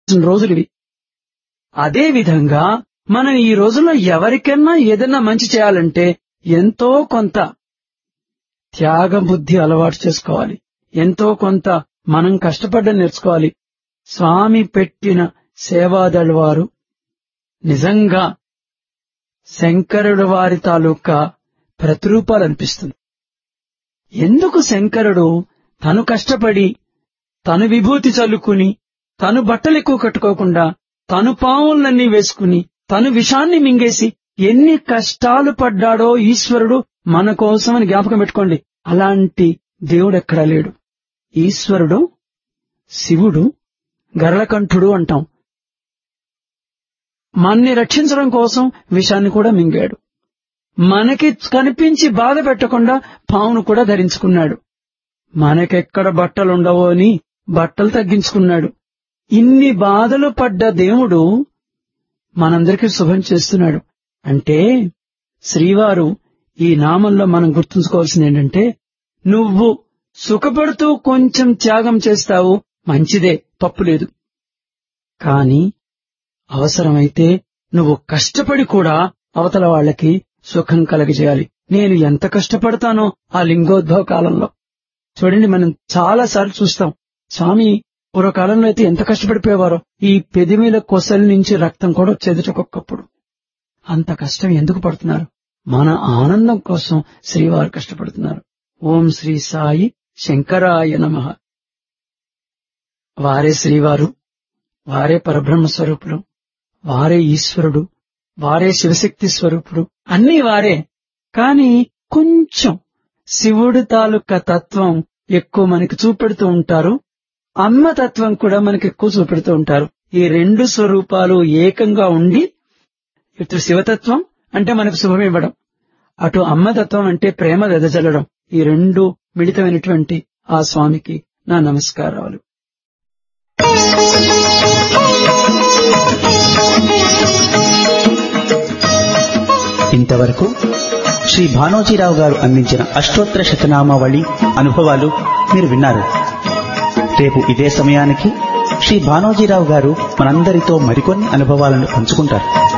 రోజులు అదే విధంగా మనం ఈ రోజుల్లో ఎవరికైనా ఏదైనా మంచి చేయాలంటే ఎంతో కొంత త్యాగ బుద్ధి అలవాటు చేసుకోవాలి ఎంతో కొంత మనం కష్టపడ్డం నేర్చుకోవాలి స్వామి పెట్టిన సేవాదళ వారు నిజంగా శంకరుడు వారి తాలూకా ప్రతిరూపాలు అనిపిస్తుంది ఎందుకు శంకరుడు తను కష్టపడి తను విభూతి చల్లుకుని తను బట్టలు ఎక్కువ కట్టుకోకుండా తను పావులన్నీ వేసుకుని తను విషాన్ని మింగేసి ఎన్ని కష్టాలు పడ్డాడో ఈశ్వరుడు మన కోసమని జ్ఞాపకం పెట్టుకోండి అలాంటి దేవుడు ఎక్కడా లేడు ఈశ్వరుడు శివుడు గరళకంఠుడు అంటాం మన్ని రక్షించడం కోసం విషాన్ని కూడా మింగాడు మనకి కనిపించి బాధ పెట్టకుండా పావును కూడా ధరించుకున్నాడు మనకెక్కడ బట్టలుండవో అని బట్టలు తగ్గించుకున్నాడు ఇన్ని బాధలు పడ్డ దేవుడు మనందరికీ శుభం చేస్తున్నాడు అంటే శ్రీవారు ఈ నామంలో మనం గుర్తుంచుకోవాల్సింది ఏంటంటే నువ్వు సుఖపడుతూ కొంచెం త్యాగం చేస్తావు మంచిదే తప్పులేదు కాని అవసరమైతే నువ్వు కష్టపడి కూడా అవతల వాళ్ళకి సుఖం కలగజేయాలి నేను ఎంత కష్టపడతానో ఆ లింగోద్భవ కాలంలో చూడండి మనం చాలా సార్లు చూస్తాం స్వామి పూర్వకాలంలో అయితే ఎంత కష్టపడిపోయేవారో ఈ పెదిమిల కొసల నుంచి రక్తం కూడా వచ్చేది ఒక్కొక్కప్పుడు అంత కష్టం ఎందుకు పడుతున్నారు మన ఆనందం కోసం శ్రీవారు కష్టపడుతున్నారు ఓం శ్రీ సాయి శంకరాయ నమ వారే శ్రీవారు వారే పరబ్రహ్మ స్వరూపుడు వారే ఈశ్వరుడు వారే శివశక్తి స్వరూపుడు అన్నీ వారే కాని కొంచెం శివుడి తాలూకా తత్వం ఎక్కువ మనకి చూపెడుతూ ఉంటారు అమ్మ తత్వం కూడా మనకి ఎక్కువ చూపెడుతూ ఉంటారు ఈ రెండు స్వరూపాలు ఏకంగా ఉండి ఇటు శివతత్వం అంటే మనకు శుభం ఇవ్వడం అటు అమ్మతత్వం అంటే ప్రేమ వెదజల్లడం ఈ రెండు మిళితమైనటువంటి ఆ స్వామికి నా నమస్కారాలు ఇంతవరకు శ్రీ భానోజీరావు గారు అందించిన అష్టోత్తర శతనామావళి అనుభవాలు మీరు విన్నారు రేపు ఇదే సమయానికి శ్రీ భానోజీరావు గారు మనందరితో మరికొన్ని అనుభవాలను పంచుకుంటారు